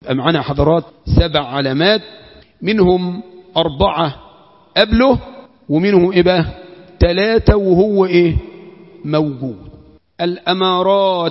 معنا حضرات سبع علامات منهم أربعة قبله ومنهم إيه بقى ثلاثة وهو إيه موجود الأمارات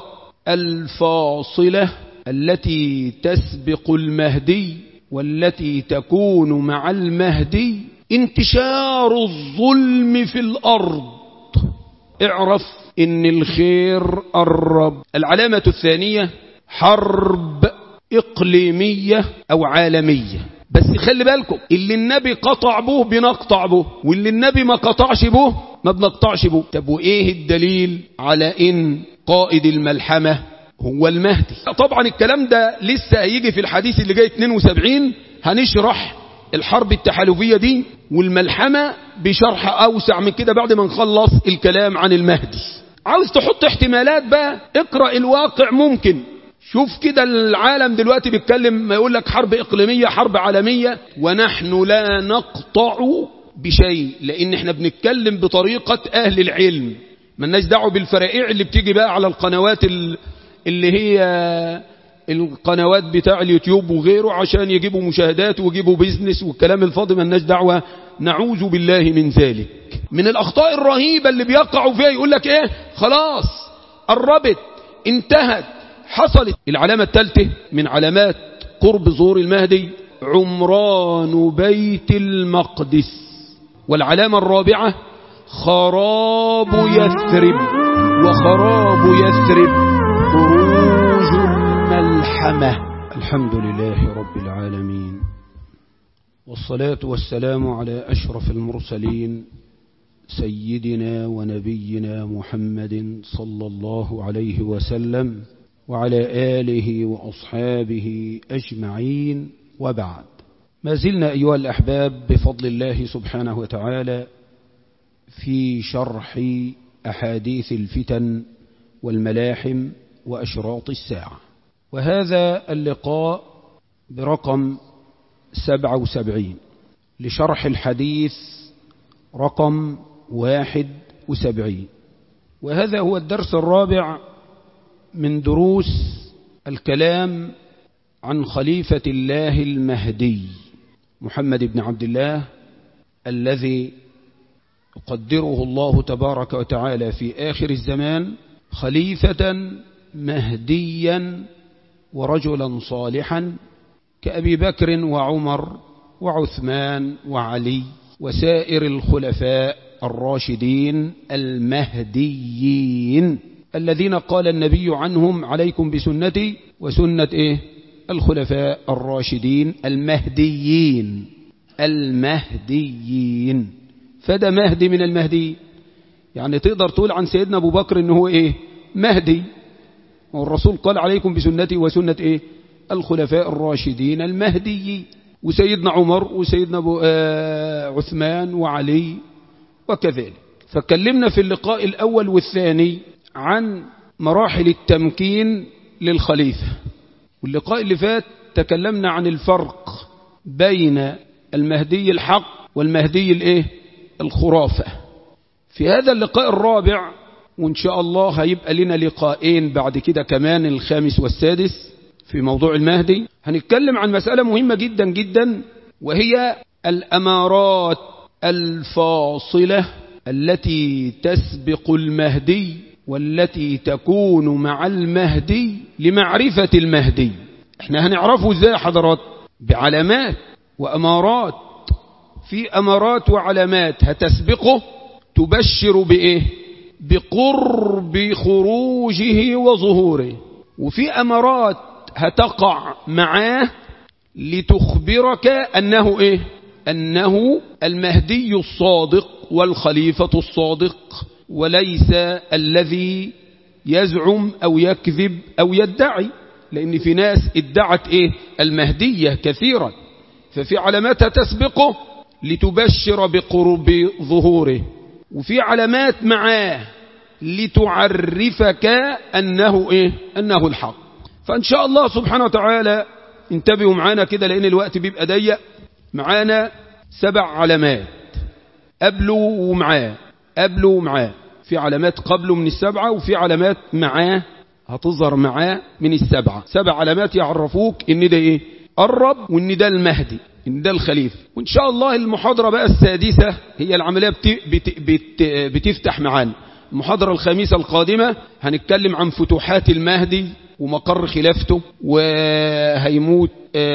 الفاصلة التي تسبق المهدي والتي تكون مع المهدي انتشار الظلم في الأرض اعرف ان الخير قرب العلامة الثانية حرب إقليمية أو عالمية بس خلي بالكم اللي النبي قطع به بنقطع به واللي النبي ما قطعش به ما بنقطعش به طب وإيه الدليل على إن قائد الملحمة هو المهدي طبعا الكلام ده لسه هيجي في الحديث اللي جاي 72 هنشرح الحرب التحالفية دي والملحمة بشرح أوسع من كده بعد ما نخلص الكلام عن المهدي عاوز تحط احتمالات بقى اقرأ الواقع ممكن شوف كده العالم دلوقتي بيتكلم ما يقول لك حرب إقليمية حرب عالمية ونحن لا نقطع بشيء لأن احنا بنتكلم بطريقة أهل العلم ملناش دعوه بالفرائع اللي بتيجي بقى على القنوات اللي هي القنوات بتاع اليوتيوب وغيره عشان يجيبوا مشاهدات ويجيبوا بيزنس والكلام الفاضي ملناش دعوه نعوذ بالله من ذلك من الأخطاء الرهيبة اللي بيقعوا فيها يقول لك ايه خلاص قربت انتهت حصلت العلامة الثالثة من علامات قرب ظهور المهدي عمران بيت المقدس والعلامة الرابعة خراب يثرب وخراب يثرب خروج الملحمة الحمد لله رب العالمين والصلاة والسلام على أشرف المرسلين سيدنا ونبينا محمد صلى الله عليه وسلم وعلى آله وأصحابه أجمعين وبعد ما زلنا أيها الأحباب بفضل الله سبحانه وتعالى في شرح أحاديث الفتن والملاحم وأشراط الساعة وهذا اللقاء برقم سبعة وسبعين لشرح الحديث رقم واحد وسبعين وهذا هو الدرس الرابع من دروس الكلام عن خليفة الله المهدي محمد بن عبد الله الذي يقدره الله تبارك وتعالى في آخر الزمان خليفة مهديا ورجلا صالحا كأبي بكر وعمر وعثمان وعلي وسائر الخلفاء الراشدين المهديين الذين قال النبي عنهم عليكم بسنتي وسنة إيه؟ الخلفاء الراشدين المهديين المهديين فده مهدي من المهدي يعني تقدر تقول عن سيدنا أبو بكر إنه هو إيه مهدي والرسول قال عليكم بسنتي وسنة إيه الخلفاء الراشدين المهديين وسيدنا عمر وسيدنا أبو آه عثمان وعلي وكذلك فكلمنا في اللقاء الأول والثاني عن مراحل التمكين للخليفة واللقاء اللي فات تكلمنا عن الفرق بين المهدي الحق والمهدي الايه الخرافة في هذا اللقاء الرابع وإن شاء الله هيبقى لنا لقاءين بعد كده كمان الخامس والسادس في موضوع المهدي هنتكلم عن مسألة مهمة جدا جدا وهي الأمارات الفاصلة التي تسبق المهدي والتي تكون مع المهدي لمعرفة المهدي احنا هنعرفه ازاي حضرات بعلامات وأمارات في أمارات وعلامات هتسبقه تبشر بإيه بقرب خروجه وظهوره وفي أمارات هتقع معاه لتخبرك أنه إيه أنه المهدي الصادق والخليفة الصادق وليس الذي يزعم أو يكذب أو يدعي لأن في ناس ادعت إيه المهدية كثيرا ففي علامات تسبقه لتبشر بقرب ظهوره وفي علامات معاه لتعرفك أنه إيه أنه الحق فإن شاء الله سبحانه وتعالى انتبهوا معانا كده لأن الوقت بيبقى ضيق معانا سبع علامات قبله ومعاه قبله ومعاه في علامات قبله من السبعة وفي علامات معاه هتظهر معاه من السبعة سبع علامات يعرفوك ان ده ايه قرب وان ده المهدي ان ده الخليفة وان شاء الله المحاضرة بقى السادسة هي العملية بت... بت... بت... بتفتح معانا المحاضرة الخامسة القادمة هنتكلم عن فتوحات المهدي ومقر خلافته وهيموت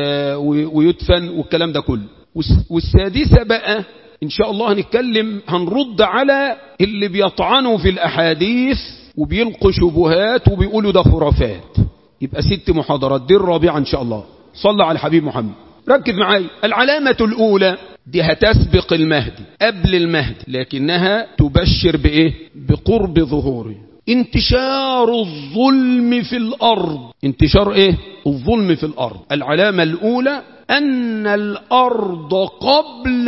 ويدفن والكلام ده كله والسادسة بقى ان شاء الله هنتكلم هنرد على اللي بيطعنوا في الاحاديث وبيلقوا شبهات وبيقولوا ده خرافات يبقى ست محاضرات دي الرابعة ان شاء الله صلى على الحبيب محمد ركز معايا العلامة الاولى دي هتسبق المهدي قبل المهدي لكنها تبشر بايه بقرب ظهوره انتشار الظلم في الارض انتشار ايه الظلم في الارض العلامة الاولى أن الأرض قبل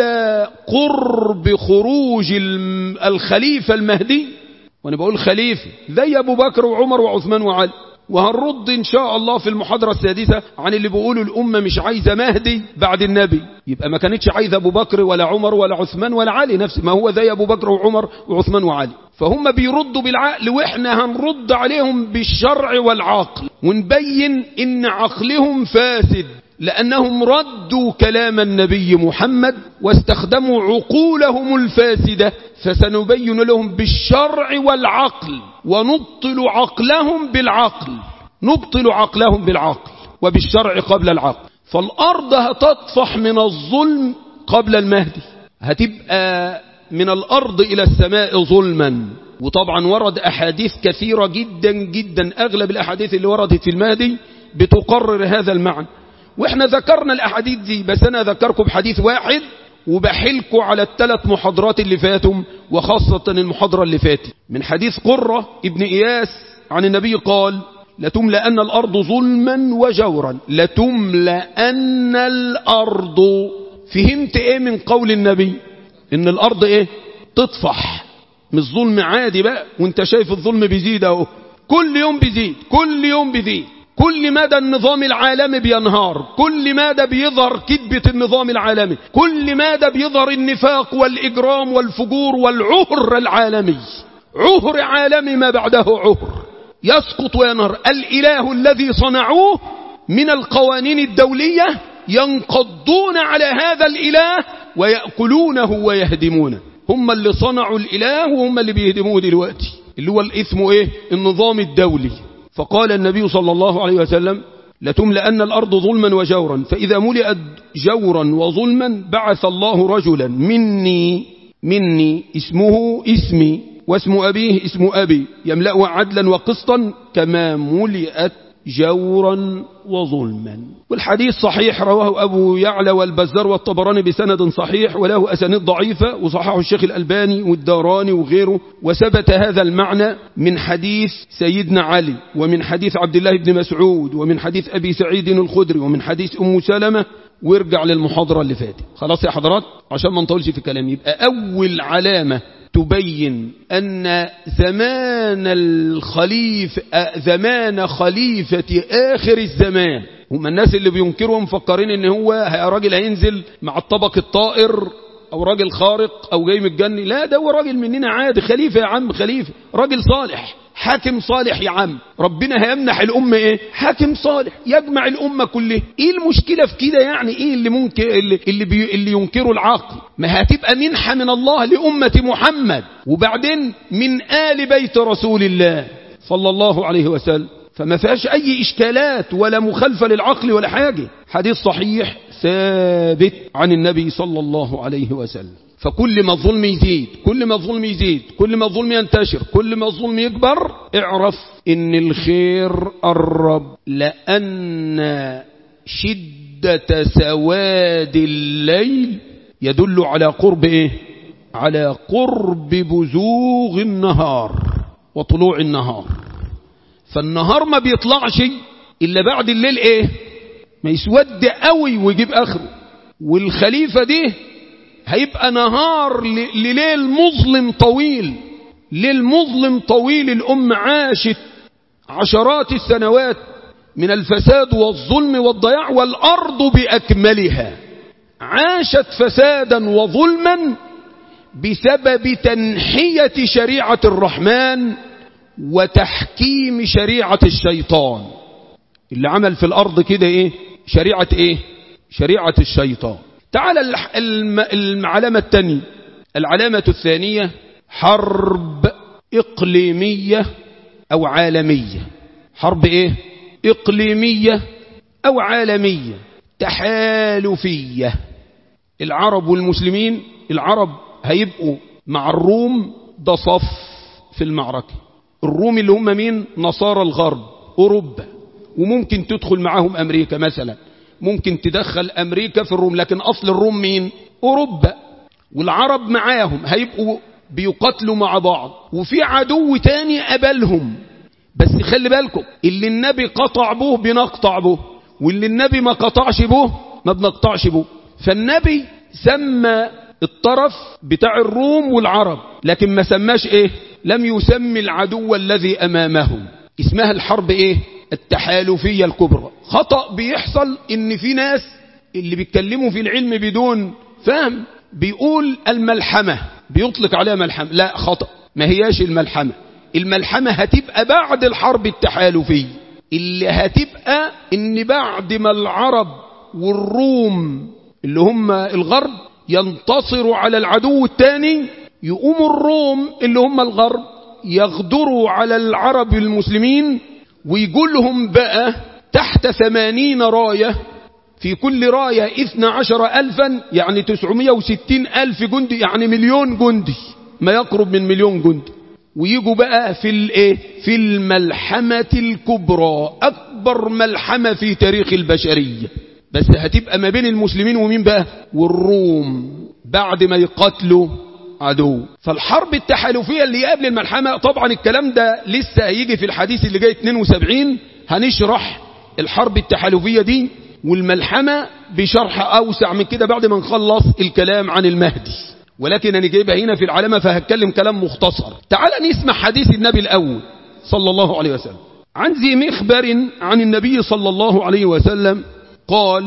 قرب خروج الخليفة المهدي وأنا بقول خليفة زي أبو بكر وعمر وعثمان وعلي وهنرد إن شاء الله في المحاضرة السادسة عن اللي بيقولوا الأمة مش عايزة مهدي بعد النبي يبقى ما كانتش عايزة أبو بكر ولا عمر ولا عثمان ولا علي نفس ما هو زي أبو بكر وعمر وعثمان وعلي فهم بيردوا بالعقل وإحنا هنرد عليهم بالشرع والعقل ونبين إن عقلهم فاسد لأنهم ردوا كلام النبي محمد واستخدموا عقولهم الفاسدة فسنبين لهم بالشرع والعقل ونبطل عقلهم بالعقل نبطل عقلهم بالعقل وبالشرع قبل العقل فالأرض هتطفح من الظلم قبل المهدي هتبقى من الأرض إلى السماء ظلما وطبعا ورد أحاديث كثيرة جدا جدا أغلب الأحاديث اللي وردت في المهدي بتقرر هذا المعنى واحنا ذكرنا الاحاديث دي بس انا اذكركم بحديث واحد وبحلكم على الثلاث محاضرات اللي فاتهم وخاصة المحاضرة اللي فاتت من حديث قرة ابن اياس عن النبي قال لتملأن الارض ظلما وجورا لتملأن الارض فهمت ايه من قول النبي ان الارض ايه تطفح مش ظلم عادي بقى وانت شايف الظلم بيزيد اهو كل يوم بيزيد كل يوم بيزيد كل مدى النظام العالمي بينهار كل مدى بيظهر كذبة النظام العالمي كل مدى بيظهر النفاق والإجرام والفجور والعهر العالمي عهر عالمي ما بعده عهر يسقط وينهار الإله الذي صنعوه من القوانين الدولية ينقضون على هذا الإله ويأكلونه ويهدمونه هم اللي صنعوا الإله وهم اللي بيهدموه دلوقتي اللي هو الإثم إيه النظام الدولي فقال النبي صلى الله عليه وسلم لتملأن الأرض ظلما وجورا فإذا ملئت جورا وظلما بعث الله رجلا مني مني اسمه اسمي واسم أبيه اسم أبي يملأ عدلا وقسطا كما ملئت جورا وظلما والحديث صحيح رواه أبو يعلى والبزار والطبراني بسند صحيح وله أسانيد ضعيفة وصححه الشيخ الألباني والداراني وغيره وثبت هذا المعنى من حديث سيدنا علي ومن حديث عبد الله بن مسعود ومن حديث أبي سعيد الخدري ومن حديث أم سلمة وارجع للمحاضرة اللي فاتت خلاص يا حضرات عشان ما نطولش في الكلام يبقى أول علامة تبين أن زمان الخليفة زمان خليفة آخر الزمان هم الناس اللي بينكروا مفكرين ان هو راجل هينزل مع الطبق الطائر او راجل خارق او جاي متجني لا ده هو راجل مننا عادي خليفة يا عم خليفة راجل صالح حاكم صالح يا عم ربنا هيمنح الأمة ايه حاكم صالح يجمع الأمة كلها ايه المشكلة في كده يعني ايه اللي ممكن اللي, اللي, بي اللي ينكروا العقل ما هتبقى منحة من الله لأمة محمد وبعدين من آل بيت رسول الله صلى الله عليه وسلم فما فيهاش أي إشكالات ولا مخالفة للعقل ولا حاجة حديث صحيح ثابت عن النبي صلى الله عليه وسلم فكل ما الظلم يزيد كل ما الظلم يزيد كل ما الظلم ينتشر كل ما الظلم يكبر اعرف ان الخير قرب لأن شدة سواد الليل يدل على قرب ايه على قرب بزوغ النهار وطلوع النهار فالنهار ما بيطلعش إلا بعد الليل ايه ما يسود قوي ويجيب اخره والخليفة دي هيبقى نهار لليل مظلم طويل ليل مظلم طويل الأم عاشت عشرات السنوات من الفساد والظلم والضياع والأرض بأكملها عاشت فسادا وظلما بسبب تنحية شريعة الرحمن وتحكيم شريعة الشيطان اللي عمل في الأرض كده إيه شريعة إيه شريعة الشيطان تعال العلامة الثانية العلامة الثانية حرب إقليمية أو عالمية حرب إيه إقليمية أو عالمية تحالفية العرب والمسلمين العرب هيبقوا مع الروم ده صف في المعركة الروم اللي هم مين نصارى الغرب أوروبا وممكن تدخل معاهم أمريكا مثلا ممكن تدخل أمريكا في الروم لكن أصل الروم مين أوروبا والعرب معاهم هيبقوا بيقاتلوا مع بعض وفي عدو تاني قبلهم بس خلي بالكم اللي النبي قطع به بنقطع به واللي النبي ما قطعش به ما بنقطعش به فالنبي سمى الطرف بتاع الروم والعرب لكن ما سماش ايه لم يسمي العدو الذي امامهم اسمها الحرب ايه التحالفية الكبرى خطأ بيحصل ان في ناس اللي بيتكلموا في العلم بدون فهم بيقول الملحمة بيطلق عليها ملحمة لا خطأ ما هياش الملحمة الملحمة هتبقى بعد الحرب التحالفية اللي هتبقى ان بعد ما العرب والروم اللي هم الغرب ينتصروا على العدو الثاني يقوموا الروم اللي هم الغرب يغدروا على العرب المسلمين ويقولهم بقى تحت ثمانين راية في كل راية اثنى عشر ألفا يعني تسعمية وستين ألف جندي يعني مليون جندي ما يقرب من مليون جندي ويجوا بقى في الايه في الملحمة الكبرى أكبر ملحمة في تاريخ البشرية بس هتبقى ما بين المسلمين ومين بقى والروم بعد ما يقاتلوا عدو فالحرب التحالفية اللي قبل الملحمة طبعا الكلام ده لسه هيجي في الحديث اللي جاي 72 هنشرح الحرب التحالفية دي والملحمة بشرح أوسع من كده بعد ما نخلص الكلام عن المهدي ولكن أنا جايبها هنا في العلامة فهتكلم كلام مختصر تعال نسمع حديث النبي الأول صلى الله عليه وسلم عن ذي مخبر عن النبي صلى الله عليه وسلم قال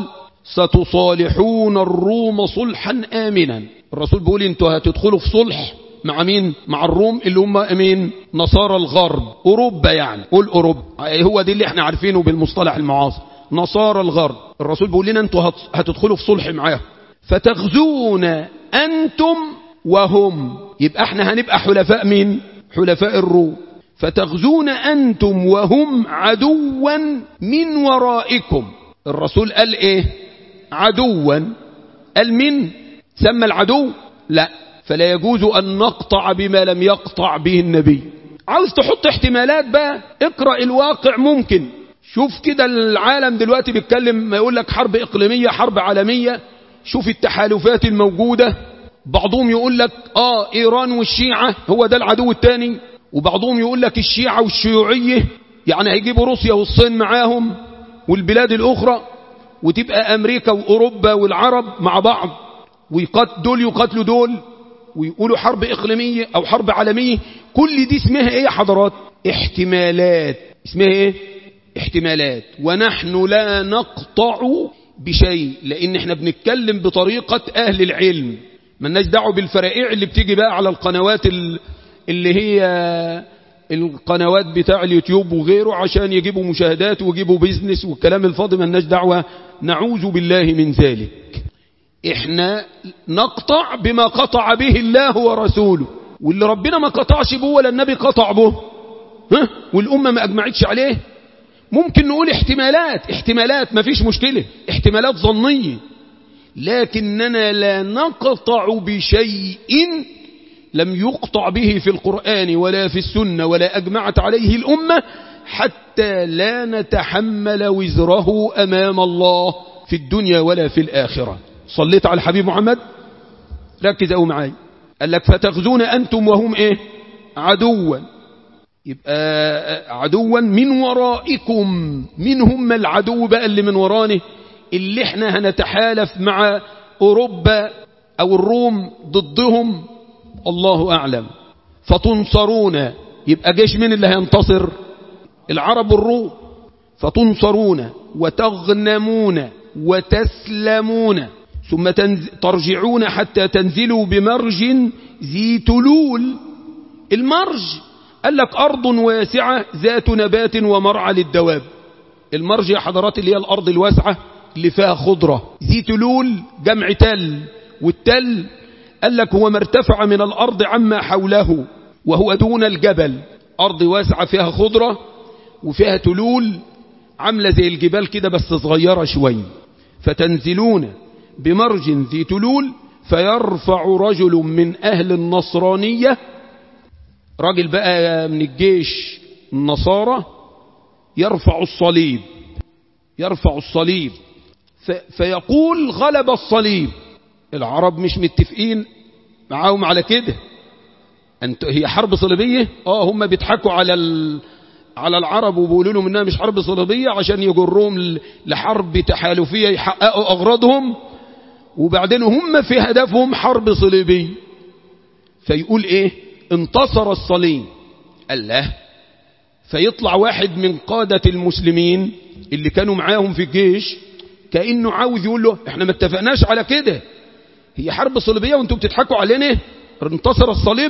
ستصالحون الروم صلحا آمنا الرسول بيقول انتوا هتدخلوا في صلح مع مين مع الروم اللي هم مين نصارى الغرب أوروبا يعني قول أوروبا هو دي اللي احنا عارفينه بالمصطلح المعاصر نصارى الغرب الرسول بيقول لنا انتوا هتدخلوا في صلح معاهم فتغزون أنتم وهم يبقى احنا هنبقى حلفاء مين حلفاء الروم فتغزون أنتم وهم عدوا من ورائكم الرسول قال ايه عدوا قال من سمى العدو لا فلا يجوز أن نقطع بما لم يقطع به النبي عاوز تحط احتمالات بقى اقرأ الواقع ممكن شوف كده العالم دلوقتي بيتكلم ما يقول لك حرب إقليمية حرب عالمية شوف التحالفات الموجودة بعضهم يقول لك آه إيران والشيعة هو ده العدو الثاني وبعضهم يقول لك الشيعة والشيوعية يعني هيجيبوا روسيا والصين معاهم والبلاد الأخرى وتبقى أمريكا وأوروبا والعرب مع بعض ويقات دول يقاتلوا دول ويقولوا حرب إقليمية أو حرب عالمية كل دي اسمها إيه يا حضرات احتمالات اسمها إيه احتمالات ونحن لا نقطع بشيء لأن احنا بنتكلم بطريقة أهل العلم ملناش دعوه بالفرائع اللي بتيجي بقى على القنوات اللي هي القنوات بتاع اليوتيوب وغيره عشان يجيبوا مشاهدات ويجيبوا بيزنس والكلام الفاضي ملناش دعوة نعوذ بالله من ذلك احنا نقطع بما قطع به الله ورسوله واللي ربنا ما قطعش به ولا النبي قطع به ها والأمة ما أجمعتش عليه ممكن نقول احتمالات احتمالات ما فيش مشكلة احتمالات ظنية لكننا لا نقطع بشيء لم يقطع به في القرآن ولا في السنة ولا أجمعت عليه الأمة حتى لا نتحمل وزره أمام الله في الدنيا ولا في الآخرة صليت على الحبيب محمد ركز أو معي قال لك فتغزون أنتم وهم إيه عدوا يبقى عدوا من ورائكم من هم العدو بقى اللي من ورانه اللي احنا هنتحالف مع أوروبا أو الروم ضدهم الله أعلم فتنصرون يبقى جيش من اللي هينتصر العرب والروم فتنصرون وتغنمون وتسلمون ثم ترجعون حتى تنزلوا بمرج ذي تلول المرج قال لك أرض واسعة ذات نبات ومرعى للدواب المرج يا حضرات اللي هي الأرض الواسعة اللي فيها خضرة ذي تلول جمع تل والتل قال لك هو ما ارتفع من الأرض عما حوله وهو دون الجبل أرض واسعة فيها خضرة وفيها تلول عاملة زي الجبال كده بس صغيرة شوي فتنزلون بمرج ذي تلول فيرفع رجل من أهل النصرانية راجل بقى من الجيش النصارى يرفع الصليب يرفع الصليب فيقول غلب الصليب العرب مش متفقين معاهم على كده أنت هي حرب صليبية اه هم بيضحكوا على ال... على العرب وبيقولوا لهم انها مش حرب صليبية عشان يجروهم لحرب تحالفية يحققوا اغراضهم وبعدين هم في هدفهم حرب صليبية فيقول ايه انتصر الصليب الله فيطلع واحد من قادة المسلمين اللي كانوا معاهم في الجيش كأنه عاوز يقول له احنا ما اتفقناش على كده هي حرب صليبية وانتم بتضحكوا علينا انتصر الصليب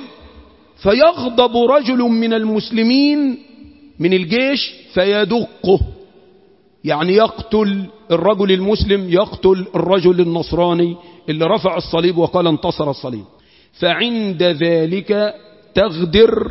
فيغضب رجل من المسلمين من الجيش فيدقه يعني يقتل الرجل المسلم يقتل الرجل النصراني اللي رفع الصليب وقال انتصر الصليب فعند ذلك تغدر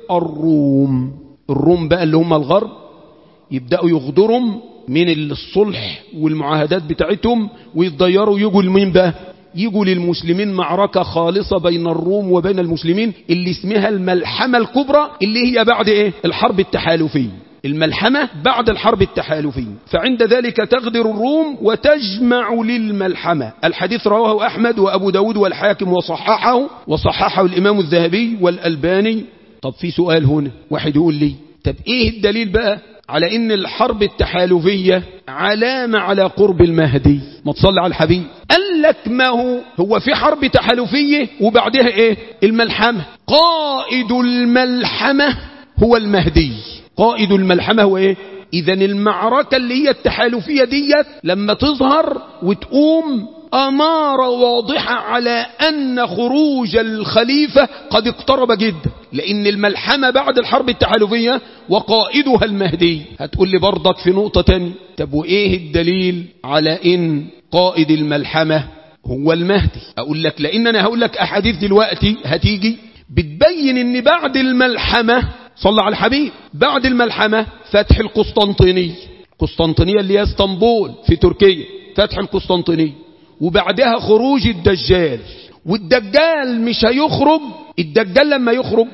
الروم الروم بقى اللي هم الغرب يبدأوا يغدرهم من الصلح والمعاهدات بتاعتهم ويتضيروا يجوا لمين بقى يجوا للمسلمين معركة خالصة بين الروم وبين المسلمين اللي اسمها الملحمة الكبرى اللي هي بعد ايه الحرب التحالفية الملحمة بعد الحرب التحالفية فعند ذلك تغدر الروم وتجمع للملحمة الحديث رواه أحمد وأبو داود والحاكم وصححه وصححه الإمام الذهبي والألباني طب في سؤال هنا واحد يقول لي طب ايه الدليل بقى على ان الحرب التحالفية علامة على قرب المهدي ما تصلي على الحبيب قال لك ما هو هو في حرب تحالفية وبعدها ايه الملحمة قائد الملحمة هو المهدي قائد الملحمة هو ايه اذا المعركة اللي هي التحالفية ديت لما تظهر وتقوم أمارة واضحة على أن خروج الخليفة قد اقترب جدا لأن الملحمة بعد الحرب التحالفية وقائدها المهدي هتقول لي برضك في نقطة تانية طب وإيه الدليل على إن قائد الملحمة هو المهدي أقول لك لأن أنا هقول لك أحاديث دلوقتي هتيجي بتبين إن بعد الملحمة صلى على الحبيب بعد الملحمة فتح القسطنطينية قسطنطينية اللي هي اسطنبول في تركيا فتح القسطنطينية وبعدها خروج الدجال والدجال مش هيخرج الدجال لما يخرج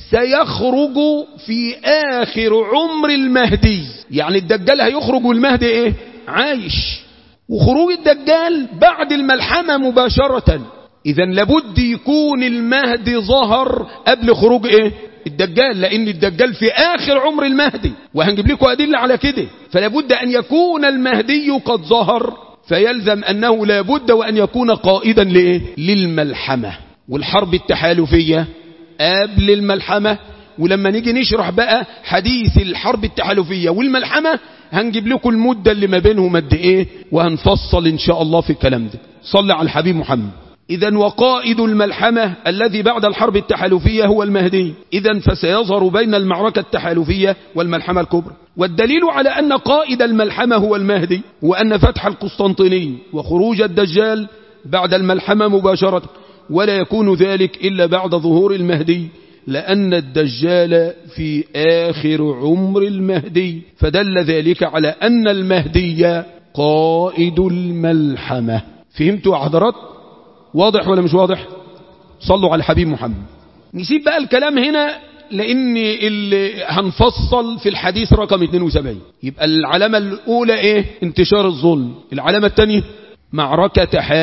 سيخرج في آخر عمر المهدي يعني الدجال هيخرج والمهدي ايه عايش وخروج الدجال بعد الملحمة مباشرة اذا لابد يكون المهدي ظهر قبل خروج ايه الدجال لان الدجال في اخر عمر المهدي وهنجيب لكم ادله على كده فلابد ان يكون المهدي قد ظهر فيلزم أنه لا بد وأن يكون قائدا لإيه؟ للملحمة والحرب التحالفية قبل الملحمة ولما نيجي نشرح بقى حديث الحرب التحالفية والملحمة هنجيب لكم المدة اللي ما بينهم قد ايه وهنفصل ان شاء الله في الكلام ده صلى على الحبيب محمد إذا وقائد الملحمة الذي بعد الحرب التحالفية هو المهدي إذا فسيظهر بين المعركة التحالفية والملحمة الكبرى والدليل على أن قائد الملحمة هو المهدي وأن فتح القسطنطيني وخروج الدجال بعد الملحمة مباشرة ولا يكون ذلك إلا بعد ظهور المهدي لأن الدجال في آخر عمر المهدي فدل ذلك على أن المهدي قائد الملحمة فهمتوا حضرات واضح ولا مش واضح صلوا على الحبيب محمد نسيب بقى الكلام هنا لأن اللي هنفصل في الحديث رقم 72 يبقى العلامة الأولى إيه انتشار الظلم العلامة الثانية معركة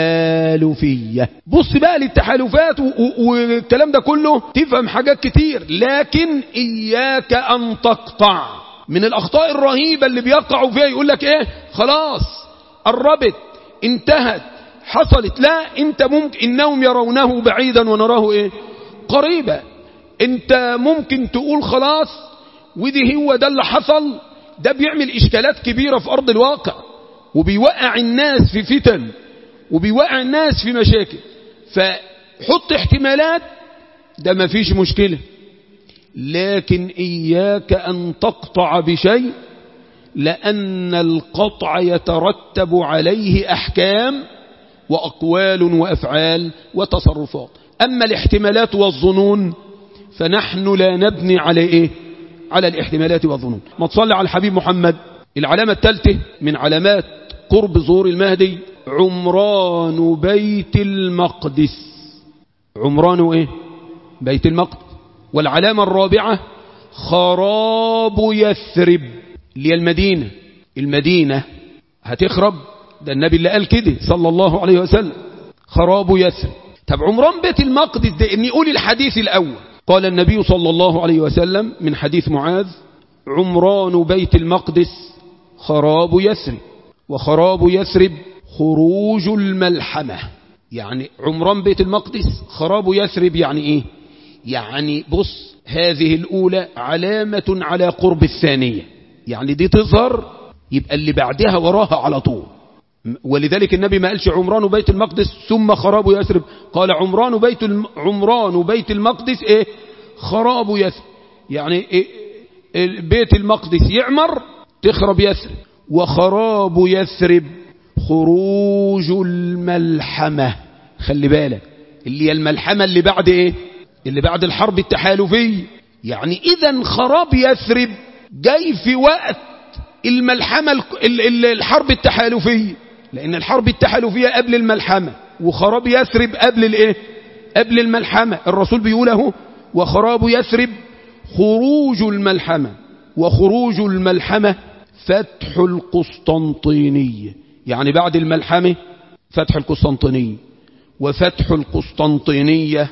تحالفية بص بقى للتحالفات والكلام ده كله تفهم حاجات كتير لكن إياك أن تقطع من الأخطاء الرهيبة اللي بيقعوا فيها يقول لك إيه خلاص قربت انتهت حصلت لا انت ممكن انهم يرونه بعيدا ونراه ايه قريبا انت ممكن تقول خلاص ودي هو ده اللي حصل ده بيعمل اشكالات كبيرة في ارض الواقع وبيوقع الناس في فتن وبيوقع الناس في مشاكل فحط احتمالات ده ما فيش مشكلة لكن إياك أن تقطع بشيء لأن القطع يترتب عليه أحكام وأقوال وأفعال وتصرفات أما الاحتمالات والظنون فنحن لا نبني على إيه على الاحتمالات والظنون ما تصلي على الحبيب محمد العلامة الثالثة من علامات قرب ظهور المهدي عمران بيت المقدس عمران ايه بيت المقدس والعلامة الرابعة خراب يثرب اللي هي المدينة المدينة هتخرب ده النبي اللي قال كده صلى الله عليه وسلم خراب يثرب طب عمران بيت المقدس ده اني قول الحديث الاول قال النبي صلى الله عليه وسلم من حديث معاذ عمران بيت المقدس خراب يثرب وخراب يثرب خروج الملحمة يعني عمران بيت المقدس خراب يثرب يعني ايه يعني بص هذه الأولى علامة على قرب الثانية يعني دي تظهر يبقى اللي بعدها وراها على طول ولذلك النبي ما قالش عمران بيت المقدس ثم خراب يثرب قال عمران بيت الم... عمران بيت المقدس ايه خراب يثرب يعني إيه بيت المقدس يعمر تخرب يثرب وخراب يثرب خروج الملحمة خلي بالك اللي هي الملحمة اللي بعد ايه اللي بعد الحرب التحالفية يعني اذا خراب يثرب جاي في وقت الملحمة الحرب التحالفية لان الحرب التحالفية قبل الملحمة وخراب يثرب قبل الايه قبل الملحمة الرسول بيقوله وخراب يثرب خروج الملحمة وخروج الملحمة فتح القسطنطينية يعني بعد الملحمة فتح القسطنطينية وفتح القسطنطينية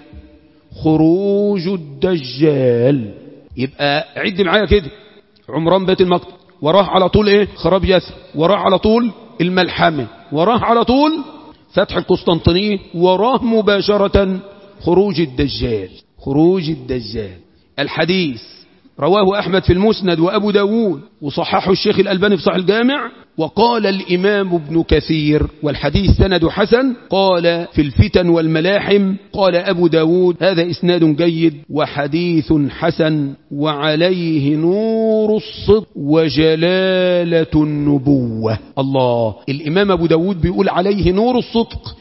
خروج الدجال يبقى عد معايا كده عمران بيت المقدس وراه على طول ايه خراب ياسر وراه على طول الملحمة وراه على طول فتح القسطنطينية وراه مباشرة خروج الدجال خروج الدجال الحديث رواه أحمد في المسند وأبو داود وصححه الشيخ الألباني في صحيح الجامع وقال الإمام ابن كثير والحديث سند حسن قال في الفتن والملاحم قال أبو داود هذا إسناد جيد وحديث حسن وعليه نور الصدق وجلالة النبوة الله الإمام أبو داود بيقول عليه نور الصدق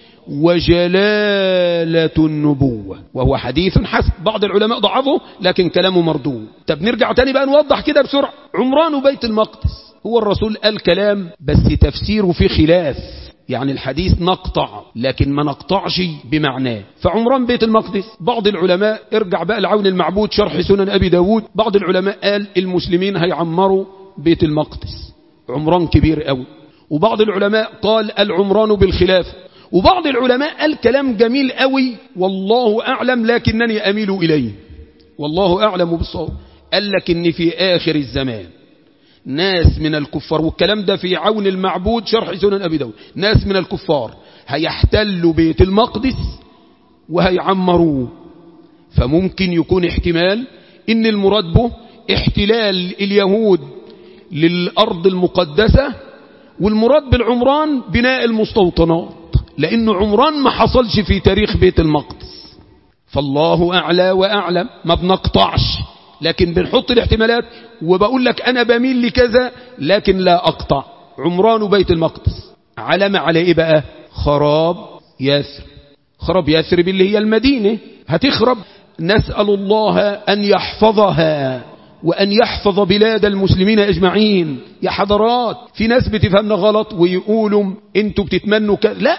وجلالة النبوة وهو حديث حسن بعض العلماء ضعفه لكن كلامه مردود طب نرجع تاني بقى نوضح كده بسرعة عمران بيت المقدس هو الرسول قال كلام بس تفسيره في خلاف يعني الحديث نقطع لكن ما نقطعش بمعناه فعمران بيت المقدس بعض العلماء ارجع بقى العون المعبود شرح سنن أبي داود بعض العلماء قال المسلمين هيعمروا بيت المقدس عمران كبير قوي وبعض العلماء قال العمران بالخلافة وبعض العلماء قال كلام جميل قوي والله أعلم لكنني أميل إليه والله أعلم بالصواب قال لك إن في آخر الزمان ناس من الكفار والكلام ده في عون المعبود شرح سنن أبي داود ناس من الكفار هيحتلوا بيت المقدس وهيعمروه فممكن يكون احتمال إن المراد به احتلال اليهود للأرض المقدسة والمراد بالعمران بناء المستوطنات لأن عمران ما حصلش في تاريخ بيت المقدس فالله أعلى وأعلم ما بنقطعش لكن بنحط الاحتمالات وبقول لك أنا بميل لكذا لكن لا أقطع عمران بيت المقدس علم على إيه بقى خراب ياسر خراب ياسر اللي هي المدينة هتخرب نسأل الله أن يحفظها وأن يحفظ بلاد المسلمين أجمعين يا حضرات في ناس بتفهمنا غلط ويقولوا انتوا بتتمنوا ك... لا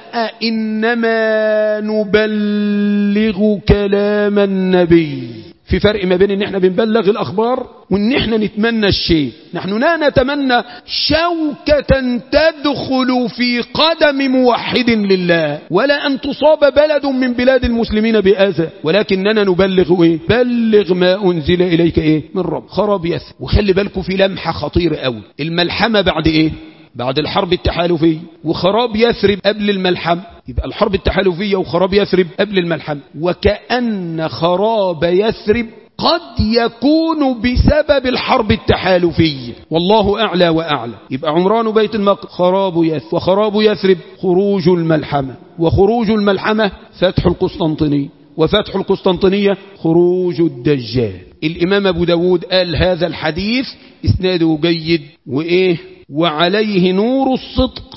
إنما نبلغ كلام النبي في فرق ما بين ان احنا بنبلغ الاخبار وان احنا نتمنى الشيء نحن لا نتمنى شوكة تدخل في قدم موحد لله ولا ان تصاب بلد من بلاد المسلمين بأذى ولكننا نبلغ ايه بلغ ما انزل اليك ايه من رب خراب يث وخلي بالكم في لمحة خطيرة قوي الملحمة بعد ايه بعد الحرب التحالفية وخراب يثرب قبل الملحمة يبقى الحرب التحالفية وخراب يثرب قبل الملحمة وكأن خراب يثرب قد يكون بسبب الحرب التحالفية والله أعلى وأعلى يبقى عمران بيت المقدس خراب يثرب وخراب يثرب خروج الملحمة وخروج الملحمة فتح القسطنطينية وفتح القسطنطينية خروج الدجال الإمام أبو داود قال هذا الحديث إسناده جيد وإيه وعليه نور الصدق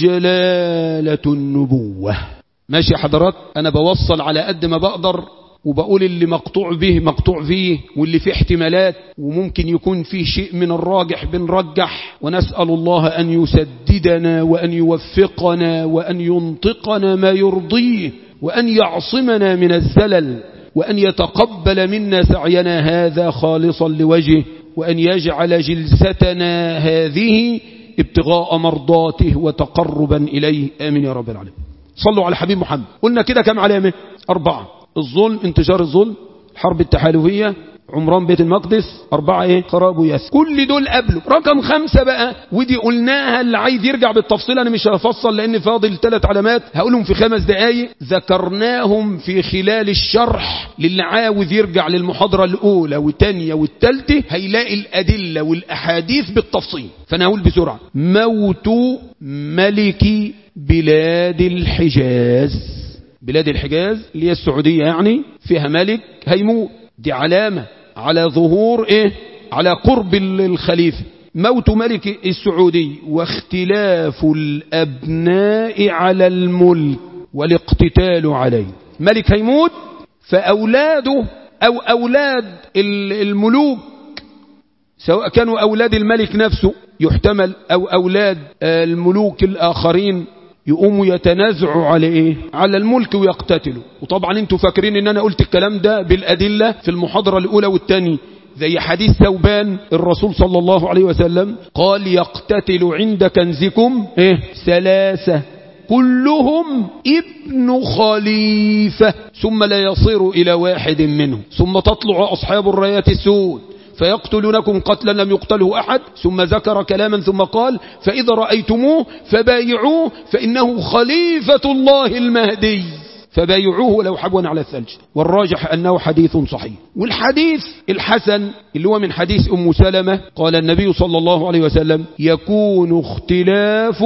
وجلالة النبوة ماشي حضرات أنا بوصل على قد ما بقدر وبقول اللي مقطوع به مقطوع فيه واللي فيه احتمالات وممكن يكون فيه شيء من الراجح بنرجح ونسأل الله أن يسددنا وأن يوفقنا وأن ينطقنا ما يرضيه وأن يعصمنا من الزلل وأن يتقبل منا سعينا هذا خالصا لوجهه وأن يجعل جلستنا هذه ابتغاء مرضاته وتقربا إليه آمين يا رب العالمين صلوا على حبيب محمد قلنا كده كم علامة أربعة الظلم انتشار الظلم الحرب التحالفية عمران بيت المقدس أربعة إيه خراب وياس كل دول قبله رقم خمسة بقى ودي قلناها اللي عايز يرجع بالتفصيل أنا مش هفصل لأن فاضل ثلاث علامات هقولهم في خمس دقايق ذكرناهم في خلال الشرح للي عاوز يرجع للمحاضرة الأولى والثانية والثالثة هيلاقي الأدلة والأحاديث بالتفصيل فأنا هقول بسرعة موت ملك بلاد الحجاز بلاد الحجاز اللي هي السعودية يعني فيها ملك هيموت دي علامة على ظهور ايه على قرب الخليفة موت ملك السعودي واختلاف الأبناء على الملك والاقتتال عليه ملك هيموت فأولاده أو أولاد الملوك سواء كانوا أولاد الملك نفسه يحتمل أو أولاد الملوك الآخرين يقوموا يتنازعوا على ايه على الملك ويقتتلوا وطبعا انتوا فاكرين ان انا قلت الكلام ده بالادله في المحاضره الاولى والثانيه زي حديث ثوبان الرسول صلى الله عليه وسلم قال يقتتل عند كنزكم ايه ثلاثه كلهم ابن خليفه ثم لا يصير الى واحد منهم ثم تطلع اصحاب الرايات السود فيقتلونكم قتلا لم يقتله أحد ثم ذكر كلاما ثم قال فإذا رأيتموه فبايعوه فإنه خليفة الله المهدي فبايعوه ولو حبوا على الثلج والراجح أنه حديث صحيح والحديث الحسن اللي هو من حديث أم سلمة قال النبي صلى الله عليه وسلم يكون اختلاف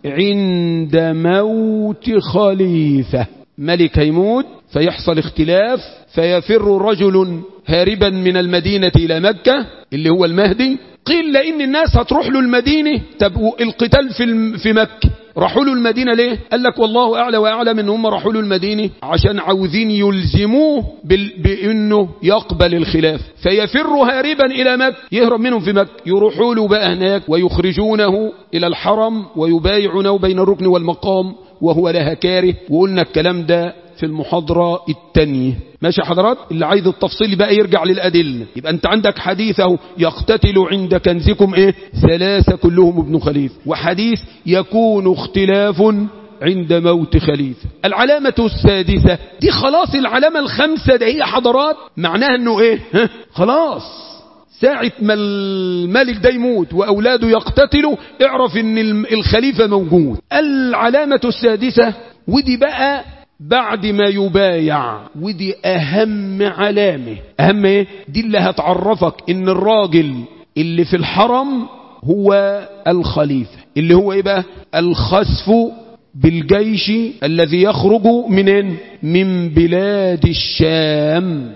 عند موت خليفة ملك يموت فيحصل اختلاف فيفر رجل هاربا من المدينة إلى مكة اللي هو المهدي قيل لأن الناس هتروح له المدينة تبقوا القتال في في مكة راحوا له المدينة ليه قال لك والله أعلى وأعلم ان هم راحوا له المدينة عشان عاوزين يلزموه بأنه يقبل الخلاف فيفر هاربا إلى مكة يهرب منهم في مكة يروحوا له بقى هناك ويخرجونه إلى الحرم ويبايعونه بين الركن والمقام وهو لها كاره وقلنا الكلام ده في المحاضرة التانية ماشي حضرات اللي عايز التفصيل بقى يرجع للأدلة يبقى أنت عندك حديثه يقتتل عند كنزكم إيه ثلاثة كلهم ابن خليفة وحديث يكون اختلاف عند موت خليفة العلامة السادسة دي خلاص العلامة الخمسة ده هي حضرات معناها انه ايه ها؟ خلاص ساعة ما الملك ده يموت وأولاده يقتتلوا اعرف ان الخليفة موجود العلامة السادسة ودي بقى بعد ما يبايع ودي أهم علامة أهم إيه؟ دي اللي هتعرفك إن الراجل اللي في الحرم هو الخليفة اللي هو إيه بقى الخسف بالجيش الذي يخرج منين من بلاد الشام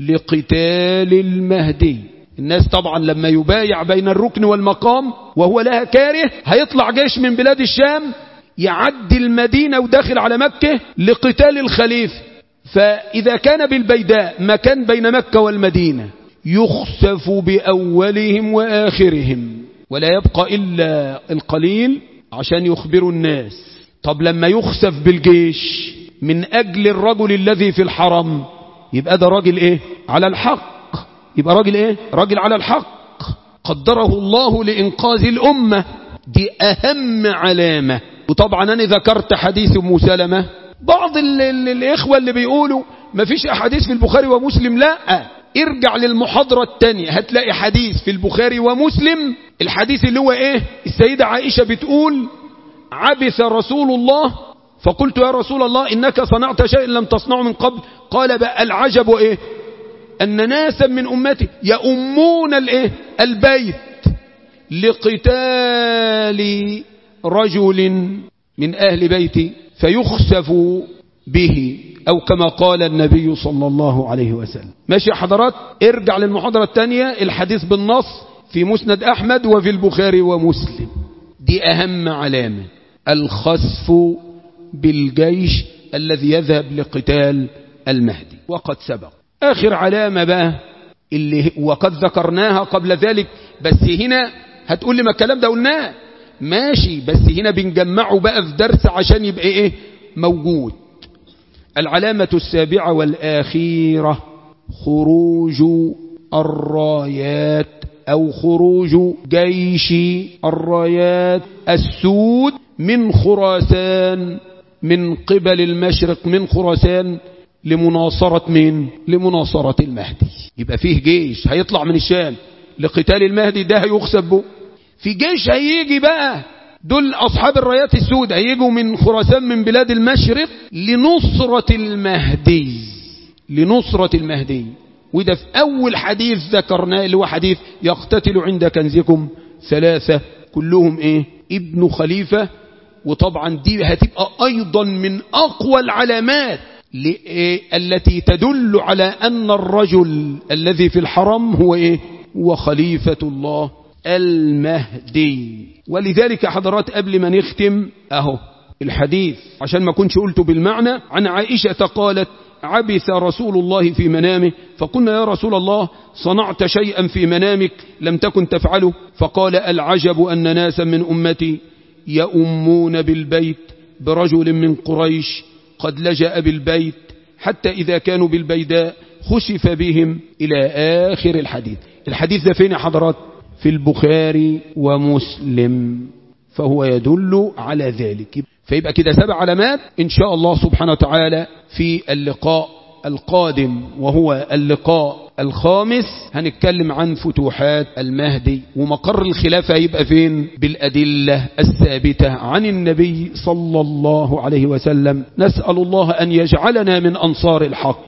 لقتال المهدي الناس طبعا لما يبايع بين الركن والمقام وهو لها كاره هيطلع جيش من بلاد الشام يعدي المدينة وداخل على مكة لقتال الخليفة فإذا كان بالبيداء مكان بين مكة والمدينة يخسف بأولهم وآخرهم ولا يبقى إلا القليل عشان يخبروا الناس طب لما يخسف بالجيش من أجل الرجل الذي في الحرم يبقى ده راجل إيه على الحق يبقى راجل إيه راجل على الحق قدره الله لإنقاذ الأمة دي أهم علامة وطبعا أنا ذكرت حديث أم سلمة بعض ال ال الإخوة اللي بيقولوا ما فيش أحاديث في البخاري ومسلم لا ارجع للمحاضرة التانية هتلاقي حديث في البخاري ومسلم الحديث اللي هو ايه السيدة عائشة بتقول عبث رسول الله فقلت يا رسول الله إنك صنعت شيء لم تصنعه من قبل قال بقى العجب ايه أن ناسا من أمتي يأمون الايه البيت لقتال رجل من أهل بيتي فيخسف به أو كما قال النبي صلى الله عليه وسلم ماشي يا حضرات ارجع للمحاضرة الثانية الحديث بالنص في مسند أحمد وفي البخاري ومسلم دي أهم علامة الخسف بالجيش الذي يذهب لقتال المهدي وقد سبق آخر علامة بقى اللي وقد ذكرناها قبل ذلك بس هنا هتقول لي ما الكلام ده قلناه ماشي بس هنا بنجمعه بقى في درس عشان يبقى ايه موجود العلامة السابعة والآخيرة خروج الرايات أو خروج جيش الرايات السود من خراسان من قبل المشرق من خراسان لمناصرة من لمناصرة المهدي يبقى فيه جيش هيطلع من الشام لقتال المهدي ده هيخسب به في جيش هيجي بقى دول أصحاب الرايات السود هيجوا من خراسان من بلاد المشرق لنصرة المهدي لنصرة المهدي وده في أول حديث ذكرناه اللي هو حديث يقتتل عند كنزكم ثلاثة كلهم إيه ابن خليفة وطبعا دي هتبقى أيضا من أقوى العلامات التي تدل على أن الرجل الذي في الحرم هو إيه هو خليفة الله المهدي ولذلك حضرات قبل ما نختم أهو الحديث عشان ما كنتش قلته بالمعنى عن عائشة قالت عبث رسول الله في منامه فقلنا يا رسول الله صنعت شيئا في منامك لم تكن تفعله فقال العجب أن ناسا من أمتي يؤمون بالبيت برجل من قريش قد لجأ بالبيت حتى إذا كانوا بالبيداء خسف بهم إلى آخر الحديث الحديث ده فين يا حضرات في البخاري ومسلم فهو يدل على ذلك فيبقى كده سبع علامات إن شاء الله سبحانه وتعالى في اللقاء القادم وهو اللقاء الخامس هنتكلم عن فتوحات المهدي ومقر الخلافة يبقى فين بالأدلة الثابتة عن النبي صلى الله عليه وسلم نسأل الله أن يجعلنا من أنصار الحق